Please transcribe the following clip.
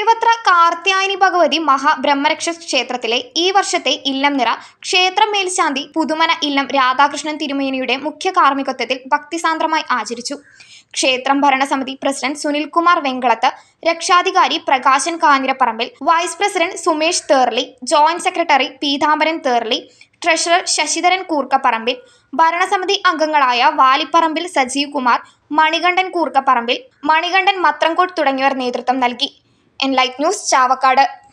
മേവത്ര കാർത്യായനി ഭഗവതി മഹാബ്രഹ്മരക്ഷ ക്ഷേത്രത്തിലെ ഈ വർഷത്തെ ഇല്ലം നിറ ക്ഷേത്രം മേൽശാന്തി പുതുമന ഇല്ലം രാധാകൃഷ്ണൻ തിരുമേനിയുടെ മുഖ്യ കാർമ്മികത്വത്തിൽ ഭക്തിസാന്ദ്രമായി ആചരിച്ചു ക്ഷേത്രം ഭരണസമിതി പ്രസിഡന്റ് സുനിൽകുമാർ വെങ്കളത്ത് രക്ഷാധികാരി Prakashan Kanjiraparambil vice president Sumesh Therly joint secretary Peethambaran Therly treasurer Sasidharan Koorkkaparambil ഭരണസമിതി അംഗങ്ങളായ വാലിപ്പറമ്പിൽ സജീവ് കുമാർ മണികണ്ഠൻ കൂർക്കപ്പറമ്പിൽ മണികണ്ഠൻ മത്രംകോട്ട് തുടങ്ങിയവർ നേതൃത്വം നൽകി എൻലൈറ്റ് ന്യൂസ് ചാവക്കാട്